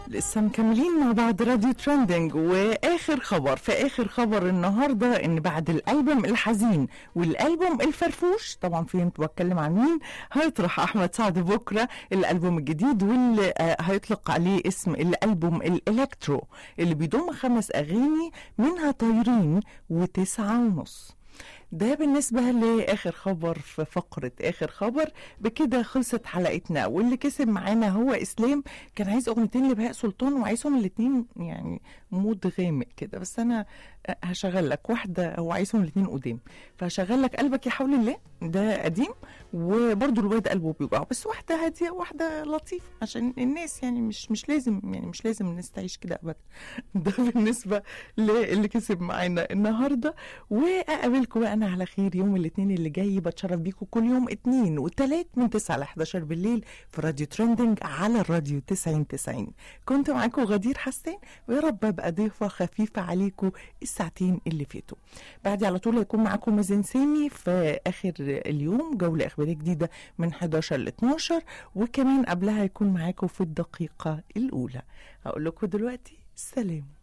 لسه مكملين مع بعض راديو ترندنج واخر خبر في اخر خبر النهارده ان بعد الالبوم الحزين والالبوم الفرفوش طبعا فهمت بتكلم عن مين هيطرح احمد سعد بكره الالبوم الجديد واللي آه، هيطلق عليه اسم الالبوم الالكترو اللي بيضم خمس اغاني منها طايرين وتسعة ونص ده بالنسبة لآخر خبر في فقرة آخر خبر بكده خلصت حلقتنا واللي كسب معانا هو إسلام كان عايز أغنيتين لبهاء سلطان وعايزهم الاتنين يعني مود غامق كده بس أنا هشغل لك واحدة هو عايزهم الاتنين قدام فهشغل لك قلبك يا حول الله ده قديم وبرضه الواد قلبه بيوجعه بس واحدة هادية واحدة لطيفة عشان الناس يعني مش مش لازم يعني مش لازم الناس تعيش كده أبدا ده بالنسبة للي كسب معانا النهاردة واقابلكم بقى انا على خير يوم الاثنين اللي جاي بتشرف بيكم كل يوم اثنين وثلاث من 9 ل 11 بالليل في راديو ترندنج على الراديو 90 90 كنت معاكم غدير حسان ويا رب ابقى ضيفه خفيفه عليكم الساعتين اللي فاتوا بعد على طول هيكون معاكم مازن سامي في اخر اليوم جوله اخباريه جديده من 11 ل 12 وكمان قبلها هيكون معاكم في الدقيقه الاولى هقول لكم دلوقتي سلام